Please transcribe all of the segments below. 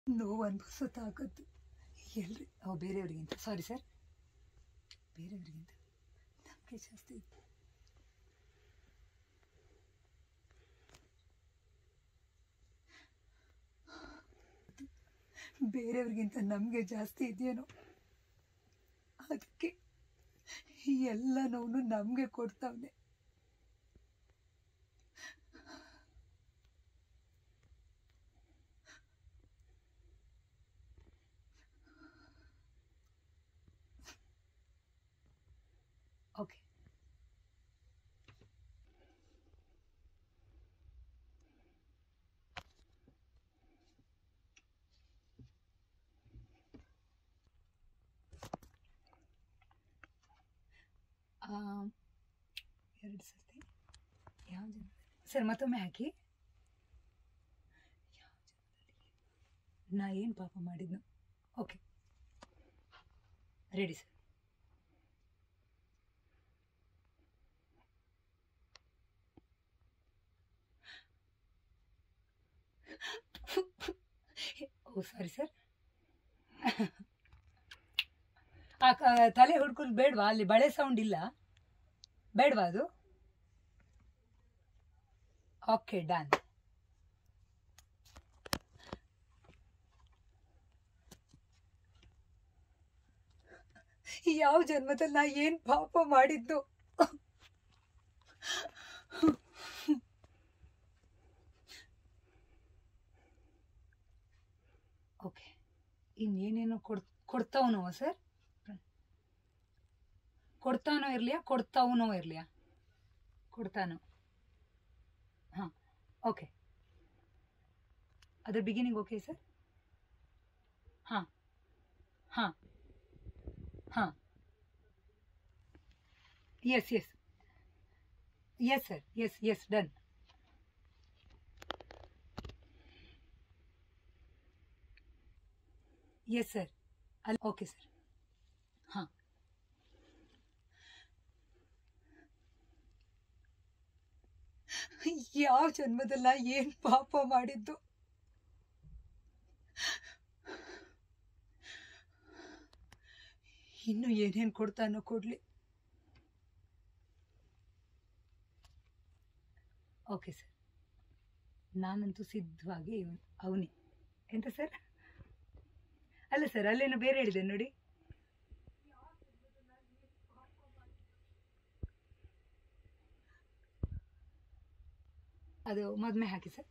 ನೋವು ಅನ್ಭವಿಸೋ ತಾಕತ್ತು ಎಲ್ರಿ ಅವು ಬೇರೆಯವ್ರಿಗಿಂತ ಸಾರಿ ಸರ್ ಬೇರೆಯವ್ರಿಗಿಂತ ನಮಗೆ ಜಾಸ್ತಿ ಇದೆ ಬೇರೆಯವ್ರಿಗಿಂತ ನಮಗೆ ಜಾಸ್ತಿ ಇದೆಯೇನೋ ಅದಕ್ಕೆ ಎಲ್ಲ ನೋವು ನಮಗೆ ಕೊಡ್ತಾವನೆ ಓಕೆ ಎರಡು ಸರ್ತಿ ಯಾವ ಜನ ಸರ್ ಮತ್ತೊಮ್ಮೆ ಹಾಕಿ ಯಾವ ಜನ್ಮದಲ್ಲಿ? ನಾ ಏನು ಪಾಪ ಮಾಡಿದ್ನು ಓಕೆ ರೆಡಿ ಸರ್ ಓ ಸಾರಿ ಸರ್ ಆ ಕ- ತಲೆ ಹುಡ್ಕೊಂಡು ಬೇಡವಾ ಅಲ್ಲಿ ಬಳೆ ಸೌಂಡ್ ಇಲ್ಲ ಬೇಡವಾ ಅದು ಓಕೆ ಡನ್ ಯಾವ ಜನ್ಮದಲ್ಲಿ ನಾ ಏನು ಪಾಪ ಮಾಡಿದ್ದು ಓಕೆ ಇನ್ನೇನೇನೋ ಕೊಡ್ ಕೊಡ್ತಾವನೋ ಸರ್ ಕೊಡ್ತಾನೋ ಇರ್ಲಿಯಾ ಕೊಡ್ತಾವನೋ ಇರ್ಲಿಯಾ ಕೊಡ್ತಾನೋ ಹಾಂ ಓಕೆ ಅದ್ರ ಬಿಗಿನಿಂಗ್ ಓಕೆ ಸರ್ ಹಾಂ ಹಾಂ ಹಾಂ yes yes yes sir yes yes done yes sir ಅಲ್ಲಿ ಓಕೆ ಸರ್ ಹಾಂ ಯಾವ ಜನ್ಮದಲ್ಲ ಏನು ಪಾಪ ಮಾಡಿದ್ದು ಇನ್ನು ಏನೇನು ಕೊಡ್ತಾನೋ ಕೊಡ್ಲಿ ಓಕೆ ಸರ್ ನಾನಂತೂ ಸಿದ್ಧವಾಗಿ ಅವನಿ ಎಂತ ಸರ್ ಅಲ್ಲ ಸರ್ ಅಲ್ಲೇನೋ ಬೇರೆ ಹೇಳಿದೆ ನೋಡಿ ಅದು ಮದ್ಮೆ ಹಾಕಿ ಸರ್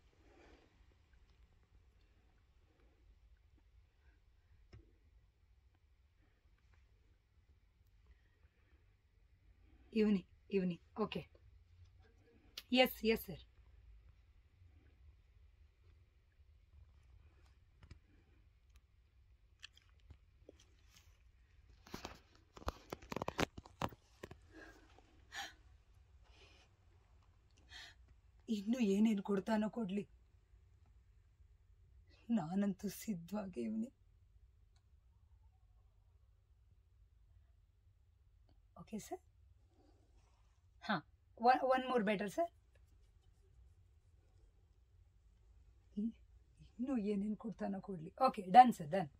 ಇವನಿ ಇವನಿ ಓಕೆ ಎಸ್ ಎಸ್ ಸರ್ ಇನ್ನು ಏನೇನು ಕೊಡ್ತಾನೋ ಕೊಡ್ಲಿ ನಾನಂತೂ ಸಿದ್ಧವಾಗಿ ಇವನಿ ಓಕೆ ಸರ್ ಹಾಂ one one more better sir ಇನ್ನು ಏನೇನು ಕೊಡ್ತಾನೋ ಕೊಡ್ಲಿ ಓಕೆ ಡನ್ ಸರ್ ಡನ್